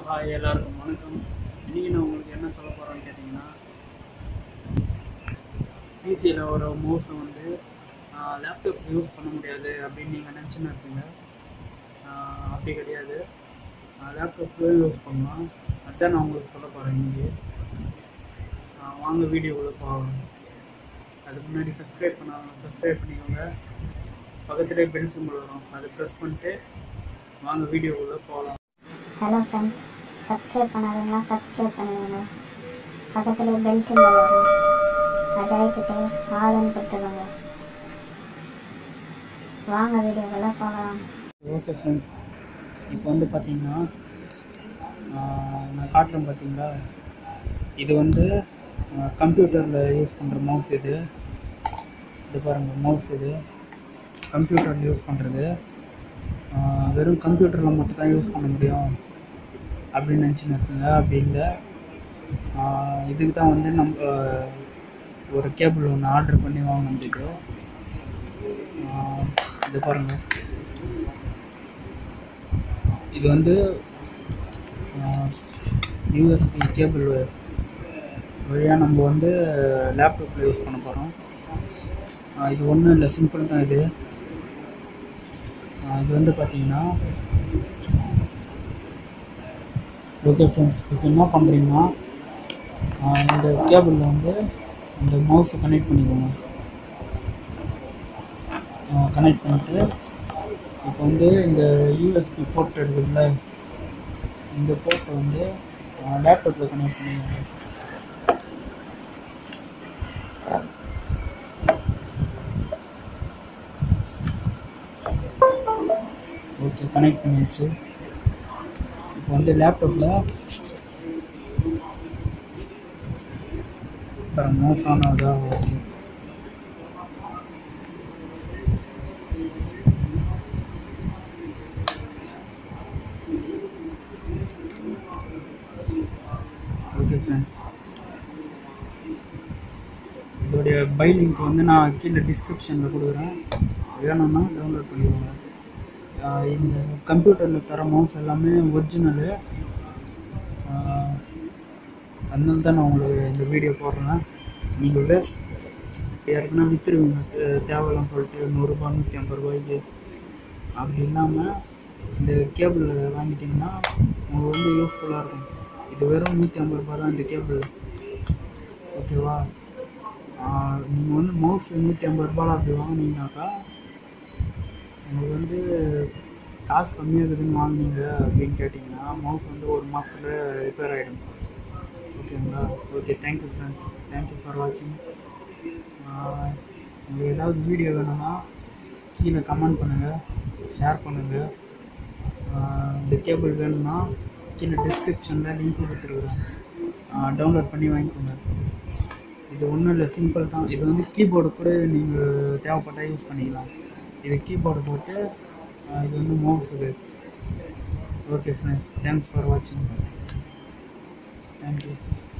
hi எல்லாருக்கும் வணக்கம் இன்றைக்கி நான் உங்களுக்கு என்ன சொல்ல போகிறேன்னு கேட்டிங்கன்னா பிசியில் ஒரு மவுஸை வந்து லேப்டாப் யூஸ் பண்ண முடியாது அப்படின்னு நீங்கள் நினச்சின்னு இருப்பீங்க ஆஹ் அப்படி கிடையாது லேப்டாப்லேயும் யூஸ் பண்ணலாம் அதுதான் நான் உங்களுக்கு சொல்ல போகிறேன் இன்றைக்கி வாங்க வீடியோக்குள்ளே போகலாம் அதுக்கு முன்னாடி சப்ஸ்கிரைப் பண்ணாங்க சப்ஸ்கிரைப் பண்ணிக்கோங்க பக்கத்துலேயே பெல் சிம்பிள் வரும் அதை ப்ரெஸ் பண்ணிட்டு வாங்க வீடியோக்குள்ளே போகலாம் ஹலோ ஃப்ரெண்ட்ஸ் சப்ஸ்கிரைப் பண்ணாதவங்களா சப்ஸ்கிரைப் பண்ணிடுங்க பக்கத்துலேயே பெல் சிம்பல் வரும் அதை அழைத்துட்டு ஆளுன்னு கொடுத்துக்கோங்க வாங்க வீடியோக்குள்ளே போகலாம் ஓகே ஃப்ரெண்ட்ஸ் இப்போ வந்து பார்த்தீங்கன்னா ஆஹ் நான் காட்டுறேன் பார்த்தீங்களா இது வந்து கம்ப்யூட்டரில் யூஸ் பண்ணுற மவுஸ் இது இது பாருங்கள் மவுஸ் இது கம்ப்யூட்டரில் யூஸ் பண்ணுறது வெறும் கம்ப்யூட்டரில் மட்டும் தான் யூஸ் பண்ண முடியும் அப்படின்னு நினச்சின்னு இருக்கீங்க அப்படி இல்லை ஆஹ் இதுக்கு தான் வந்து நம்ம ஆஹ் ஒரு கேபிள் ஒன்று ஆர்டர் பண்ணி வாங்கினதுக்கு இது பாருங்கள் இது வந்து யூஎஸ்பி கேபிள் வழியாக நம்ம வந்து லேப்டாப்பில் யூஸ் பண்ண போகிறோம் இது ஒன்றும் இல்லை சிம்பிள் தான் இது ஆஹ் இது வந்து பார்த்தீங்கன்னா ஓகே ஃப்ரெண்ட்ஸ் இப்போ என்ன பண்ணுறீங்கன்னா இந்த கேபிளில் வந்து இந்த மவுஸை கனெக்ட் பண்ணிக்கோங்க கனெக்ட் பண்ணிட்டு இப்போ வந்து இந்த யூஎஸ்பி போர்ட் இருக்குதுல்ல இந்த போர்ட்டை வந்து லேப்டாப்பில் கனெக்ட் பண்ணிக்கோங்க ஓகே கனெக்ட் பண்ணியாச்சு இப்போ வந்து லேப்டாப்பில் மோஸ் ஆன் ஆகுதா ஓகே ஓகே ஃப்ரெண்ட்ஸ் இதோடைய பை லிங்க் வந்து நான் கீழே டிஸ்கிரிப்ஷனில் கொடுக்குறேன் வேணும்னா டவுன்லோட் பண்ணிக்கோங்க ஆஹ் இந்த கம்ப்யூட்டரில் தர மவுஸ் எல்லாமே ஒரிஜினலு அதனால தான் நான் உங்களுக்கு இந்த வீடியோ போடுறேன் நீங்கள் வேஸ்ட் யாருக்குன்னா விற்றுருவீங்க தேவையில்லாம் சொல்லிட்டு நூறுரூபா நூற்றி ஐம்பது ரூபாய்க்கு அப்படி இல்லாமல் இந்த கேபிள் வாங்கிட்டிங்கன்னா உங்களுக்கு வந்து யூஸ்ஃபுல்லாக இருக்கும் இது வெறும் நூற்றி ஐம்பது ரூபா தான் இந்த கேபிள் ஓகேவா நீங்கள் வந்து மவுஸ் நூற்றி ஐம்பது ரூபாயில் அப்படி வாங்கினீங்கனாக்கா உங்களுக்கு வந்து காசு கம்மியாக இருக்குதுன்னு வாங்குனீங்க அப்படின்னு கேட்டிங்கன்னா மவுஸ் வந்து ஒரு மாதத்துல ரிப்பேர் ஆகிடும் ஓகேங்களா okay thank you friends thank you for வாட்சிங் உங்களுக்கு ஏதாவது வீடியோ வேணும்னா கீழே கமெண்ட் பண்ணுங்கள் ஷேர் பண்ணுங்கள் இந்த கேபிள் வேணும்னா கீழே டிஸ்கிரிப்ஷனில் லிங்க் கொடுத்துருக்குறேன் டவுன்லோட் பண்ணி வாங்கிக்கோங்க இது ஒன்றும் இல்லை சிம்பிள் தான் இது வந்து கீபோர்டு கூட நீங்கள் தேவைப்பட்டால் யூஸ் பண்ணிக்கலாம் இது கீபோர்டு போட்டு ஆஹ் இது வந்து மவுஸ் இது ஓகே ஃப்ரெண்ட்ஸ் தேங்க்ஸ் ஃபார் வாட்சிங் தேங்க்யூ